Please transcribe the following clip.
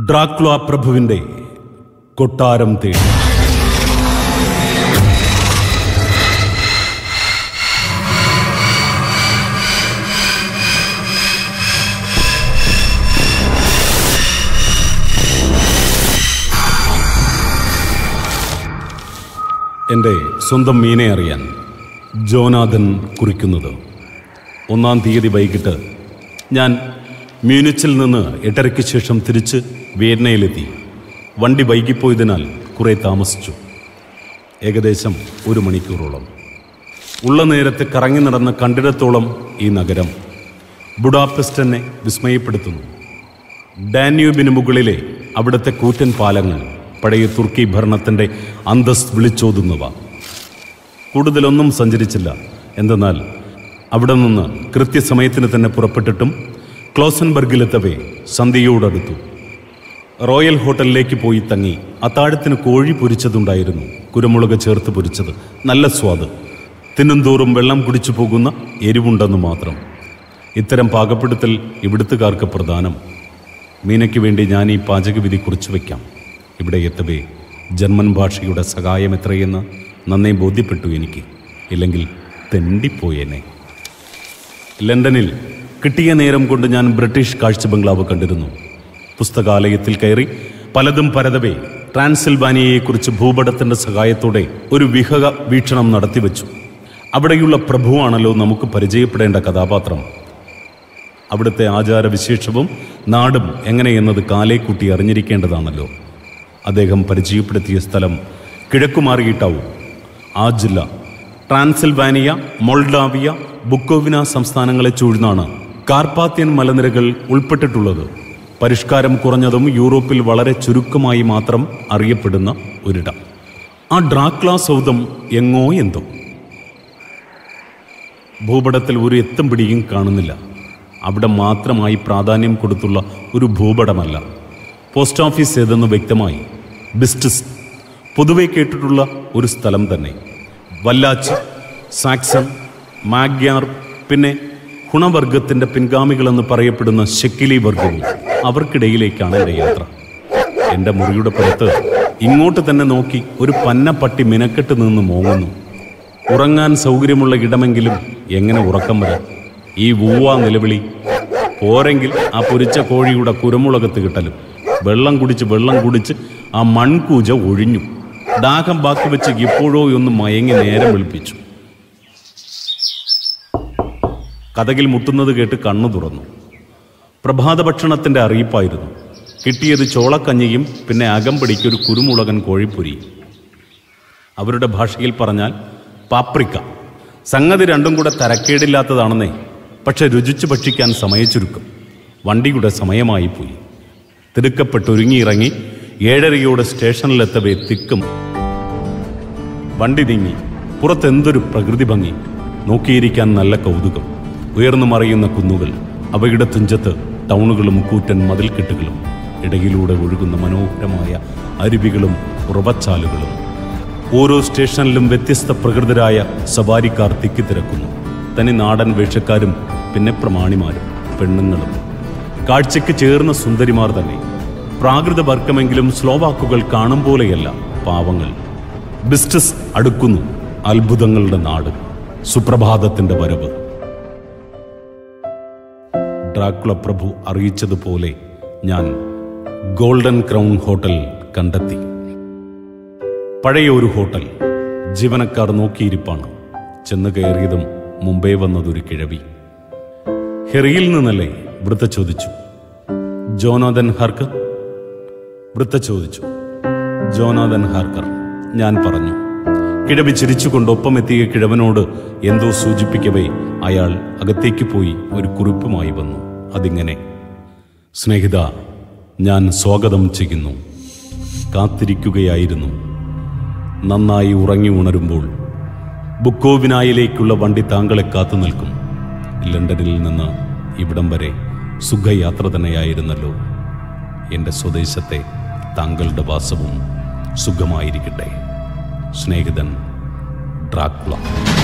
Dracula പ്രഭുവിന്റെ കൊട്ടാരം തേടി എൻ്റെ സ്വന്തം മീനെ അറിയാൻ ജോനാഥൻ കുറിക്കുന്നത് ഒന്നാം തീയതി വൈകിട്ട് ഞാൻ മ്യൂനിച്ചിൽ നിന്ന് എട്ടരയ്ക്ക് ശേഷം തിരിച്ച് വിയറ്റ്നയിലെത്തി വണ്ടി വൈകിപ്പോയതിനാൽ കുറെ താമസിച്ചു ഏകദേശം ഒരു മണിക്കൂറോളം ഉള്ള നേരത്ത് കറങ്ങി നടന്ന കണ്ടിടത്തോളം ഈ നഗരം ബുഡാപെസ്റ്റ് എന്നെ വിസ്മയപ്പെടുത്തുന്നു ഡാന്യൂബിന് മുകളിലെ അവിടുത്തെ കൂറ്റൻ പാലങ്ങൾ പഴയ തുർക്കി ഭരണത്തിൻ്റെ അന്തസ് വിളിച്ചോതുന്നവ കൂടുതലൊന്നും സഞ്ചരിച്ചില്ല എന്തെന്നാൽ അവിടെ നിന്ന് കൃത്യസമയത്തിന് തന്നെ പുറപ്പെട്ടിട്ടും ക്ലോസൻബർഗിലെത്തവേ സന്ധ്യയോടടുത്തു റോയൽ ഹോട്ടലിലേക്ക് പോയി തങ്ങി അത്താഴത്തിന് കോഴി പൊരിച്ചതുണ്ടായിരുന്നു കുരുമുളക് ചേർത്ത് പൊരിച്ചത് നല്ല സ്വാദ് തിന്നുംതോറും വെള്ളം കുടിച്ചു പോകുന്ന എരിവുണ്ടെന്ന് മാത്രം ഇത്തരം പാകപ്പെടുത്തൽ ഇവിടുത്തുകാർക്ക് പ്രധാനം മീനയ്ക്ക് വേണ്ടി ഞാൻ ഈ പാചകവിധി കുറിച്ചു വയ്ക്കാം ഇവിടെ എത്തവേ ജർമ്മൻ ഭാഷയുടെ സഹായം എത്രയെന്ന് നന്നേ ബോധ്യപ്പെട്ടു എനിക്ക് ഇല്ലെങ്കിൽ തെണ്ടിപ്പോയേനെ ലണ്ടനിൽ കിട്ടിയ നേരം കൊണ്ട് ഞാൻ ബ്രിട്ടീഷ് കാഴ്ച ബംഗ്ലാവ് കണ്ടിരുന്നു പുസ്തകാലയത്തിൽ കയറി പലതും പരതവേ ട്രാൻസിൽവാനിയയെക്കുറിച്ച് ഭൂപടത്തിന്റെ സഹായത്തോടെ ഒരു വിഹക വീക്ഷണം നടത്തിവെച്ചു അവിടെയുള്ള പ്രഭുവാണല്ലോ നമുക്ക് പരിചയപ്പെടേണ്ട കഥാപാത്രം അവിടുത്തെ ആചാരവിശേഷവും നാടും എങ്ങനെയെന്നത് കാലേക്കുട്ടി അറിഞ്ഞിരിക്കേണ്ടതാണല്ലോ അദ്ദേഹം പരിചയപ്പെടുത്തിയ സ്ഥലം കിഴക്കുമാറിയിട്ടാവും ആ ജില്ല ട്രാൻസിൽവാനിയ മൊൾഡാവിയ ബുക്കോവിന സംസ്ഥാനങ്ങളെ ചൂഴ്ന്നാണ് കാർപ്പാത്യൻ മലനിരകൾ ഉൾപ്പെട്ടിട്ടുള്ളത് പരിഷ്കാരം കുറഞ്ഞതും യൂറോപ്പിൽ വളരെ ചുരുക്കമായി മാത്രം അറിയപ്പെടുന്ന ഒരിടം ആ ഡ്രാക്ല സൗധം എങ്ങോ എന്തോ ഭൂപടത്തിൽ ഒരു എത്തും പിടിയും കാണുന്നില്ല അവിടെ മാത്രമായി പ്രാധാന്യം കൊടുത്തുള്ള ഒരു ഭൂപടമല്ല പോസ്റ്റ് ഓഫീസ് ഏതെന്ന് വ്യക്തമായി ബിസ്റ്റസ് പൊതുവെ കേട്ടിട്ടുള്ള ഒരു സ്ഥലം തന്നെ വല്ലാച്ച് സാക്സൺ മാഗ്യാർ പിന്നെ ഗുണവർഗത്തിൻ്റെ പിൻഗാമികളെന്ന് പറയപ്പെടുന്ന ഷെക്കിലി വർഗവും അവർക്കിടയിലേക്കാണ് എൻ്റെ യാത്ര എൻ്റെ മുറിയുടെ പുറത്ത് ഇങ്ങോട്ട് തന്നെ നോക്കി ഒരു പന്നപ്പട്ടി മിനക്കെട്ട് നിന്ന് മോങ്ങുന്നു ഉറങ്ങാൻ സൗകര്യമുള്ള ഇടമെങ്കിലും എങ്ങനെ ഉറക്കം വരാം ഈ വൂവാ നിലവിളി പോരെങ്കിൽ ആ പൊരിച്ച കോഴിയുടെ കുരുമുളകത്ത് കിട്ടലും വെള്ളം കുടിച്ച് വെള്ളം കുടിച്ച് ആ മൺകൂജ ഒഴിഞ്ഞു ദാഹം ബാക്കി വെച്ച് എപ്പോഴോ ഒന്ന് മയങ്ങി നേരം വെളുപ്പിച്ചു കഥകിൽ മുട്ടുന്നത് കേട്ട് കണ്ണു തുറന്നു പ്രഭാത ഭക്ഷണത്തിന്റെ അറിയിപ്പായിരുന്നു കിട്ടിയത് ചോളക്കഞ്ഞിയും പിന്നെ അകമ്പടിക്കൊരു കുരുമുളകൻ കോഴിപ്പൊരിയും അവരുടെ ഭാഷയിൽ പറഞ്ഞാൽ പാപ്രിക്ക സംഗതി രണ്ടും കൂടെ തരക്കേടില്ലാത്തതാണെന്നേ പക്ഷെ രുചിച്ചു ഭക്ഷിക്കാൻ സമയച്ചുരുക്കം വണ്ടിയുടെ സമയമായി പോയി തിടുക്കപ്പെട്ടൊരുങ്ങിയിറങ്ങി ഏഴരയോടെ സ്റ്റേഷനിലെത്തവേ തിക്കും വണ്ടി നീങ്ങി പുറത്തെന്തൊരു പ്രകൃതി ഭംഗി നോക്കിയിരിക്കാൻ നല്ല കൗതുകം ഉയർന്നു മറയുന്ന കുന്നുകൾ അവയുടെ തുഞ്ചത്ത് ടൗണുകളും കൂറ്റൻ മതിൽക്കെട്ടുകളും ഇടയിലൂടെ ഒഴുകുന്ന മനോഹരമായ അരുവികളും ഉറവച്ചാലുകളും ഓരോ സ്റ്റേഷനിലും വ്യത്യസ്ത പ്രകൃതരായ സവാരിക്കാർ തിക്കിത്തിരക്കുന്നു തനി നാടൻ വേഷക്കാരും പിന്നെ പ്രമാണിമാരും പെണ്ണുങ്ങളും കാഴ്ചയ്ക്ക് ചേർന്ന സുന്ദരിമാർ തന്നെ പ്രാകൃത വർഗമെങ്കിലും സ്ലോവാക്കുകൾ കാണും പോലെയല്ല പാവങ്ങൾ ബിസ്റ്റസ് അടുക്കുന്നു അത്ഭുതങ്ങളുടെ നാട് സുപ്രഭാതത്തിന്റെ വരവ് ഡ്രാക്കുള പ്രഭു അറിയിച്ചതുപോലെ ഞാൻ ഗോൾഡൻ ക്രൗൺ ഹോട്ടൽ കണ്ടെത്തി പഴയ ഒരു ഹോട്ടൽ ജീവനക്കാർ നോക്കിയിരിപ്പാണ് ചെന്ന് കയറിയതും മുമ്പേ വന്നതൊരു കിഴവി ഹെറിയിൽ നിന്നല്ലേ വൃത്ത ചോദിച്ചു ജോനാഥൻ ഹാർക്കർ വൃത്ത ചോദിച്ചു ജോനാഥൻ ഹാർക്കർ ഞാൻ പറഞ്ഞു കിഴവി ചിരിച്ചുകൊണ്ട് ഒപ്പമെത്തിയ കിഴവനോട് എന്തോ സൂചിപ്പിക്കവേ അയാൾ അകത്തേക്ക് പോയി ഒരു കുറിപ്പുമായി വന്നു അതിങ്ങനെ സ്നേഹിത ഞാൻ സ്വാഗതം ചെയ്യുന്നു കാത്തിരിക്കുകയായിരുന്നു നന്നായി ഉറങ്ങി ഉണരുമ്പോൾ ബുക്കോവിനായിലേക്കുള്ള വണ്ടി താങ്കളെ കാത്തു നിൽക്കും ലണ്ടനിൽ നിന്ന് ഇവിടം വരെ സുഖയാത്ര തന്നെയായിരുന്നല്ലോ എൻ്റെ സ്വദേശത്തെ താങ്കളുടെ വാസവും സുഖമായിരിക്കട്ടെ സ്നേഹിതൻ ഡ്രാക്കുള